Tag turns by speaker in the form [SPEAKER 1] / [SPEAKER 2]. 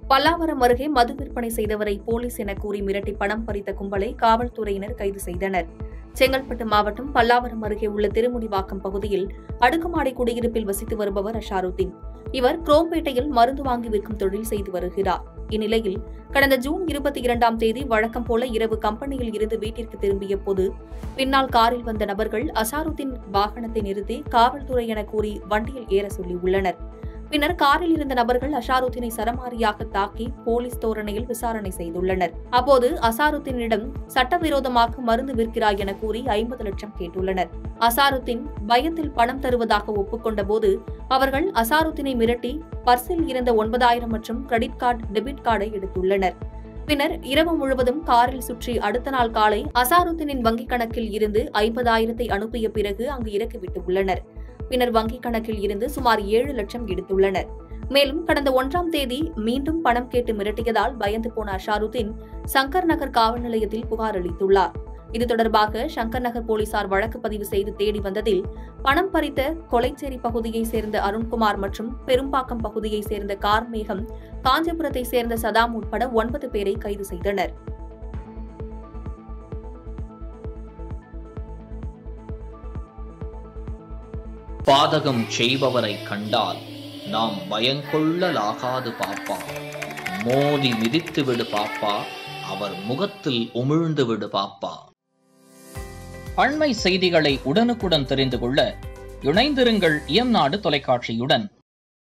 [SPEAKER 1] பல்லாவரம் அருகே மது விற்பனை செய்தவரை போலீஸ் என கூறி மிரட்டி பணம் பறித்த கும்பலை காவல்துறையினர் கைது செய்தனர் செங்கல்பட்டு மாவட்டம் பல்லாவரம் அருகே உள்ள திருமுடிவாக்கம் பகுதியில் அடுக்குமாடி குடியிருப்பில் வசித்து வருபவர் அஷாருத்தீன் இவர் குரோம்பேட்டையில் மருந்து வாங்கி விற்கும் தொழில் செய்து வருகிறார் இந்நிலையில் கடந்த ஜூன் இருபத்தி இரண்டாம் தேதி வழக்கம் போல இரவு கம்பெனியில் இருந்து வீட்டிற்கு திரும்பிய போது பின்னால் காரில் வந்த நபர்கள் அசாருத்தின் வாகனத்தை நிறுத்தி காவல்துறை என கூறி வண்டியில் ஏற சொல்லியுள்ளனர் பின்னர் காரில் இருந்த நபர்கள் அசாருத்தினை சரமாரியாக தாக்கி போலீஸ் தோரணையில் விசாரணை செய்துள்ளனர் அப்போது அசாருத்தினிடம் சட்டவிரோதமாக மருந்து விற்கிறாய் என கூறி ஐம்பது லட்சம் கேட்டுள்ளனர் அசாருத்தின் பயத்தில் பணம் தருவதாக ஒப்புக்கொண்ட போது அவர்கள் அசாருத்தினை மிரட்டி பர்சில் இருந்த ஒன்பதாயிரம் மற்றும் கிரெடிட் கார்டு டெபிட் கார்டை எடுத்துள்ளனர் பின்னர் இரவு முழுவதும் காரில் சுற்றி அடுத்த நாள் காலை அசாருத்தினின் வங்கிக் கணக்கில் இருந்து ஐம்பதாயிரத்தை அனுப்பிய பிறகு அங்கு இறக்கிவிட்டு உள்ளனர் பின்னர் வங்கிக் கணக்கில் இருந்து சுமார் ஏழு லட்சம் எடுத்துள்ளனர் மேலும் கடந்த ஒன்றாம் தேதி மீண்டும் பணம் கேட்டு மிரட்டியதால் பயந்து போன அஷாருத்தீன் சங்கர் நகர் காவல் நிலையத்தில் புகார் அளித்துள்ளார் இது தொடர்பாக சங்கர் நகர் போலீசார் வழக்கு பதிவு செய்து தேடி வந்ததில் பணம் பறித்த கொலைச்சேரி பகுதியைச் சேர்ந்த அருண்குமார் மற்றும் பெரும்பாக்கம் பகுதியைச் சேர்ந்த கார்மேகம் காஞ்சிபுரத்தை சேர்ந்த சதாம் உட்பட ஒன்பது பேரை கைது செய்தனர்
[SPEAKER 2] பாதகம் செய்பவரை கண்டால் நாம் பயங்கொள்ளலாகாது பாப்பா மோதி மிதித்து விடு பாப்பா அவர் முகத்தில் உமிழ்ந்து விடு பாப்பா அண்மை செய்திகளை உடனுக்குடன் தெரிந்து கொள்ள இணைந்திருங்கள் இயம்நாடு தொலைக்காட்சியுடன்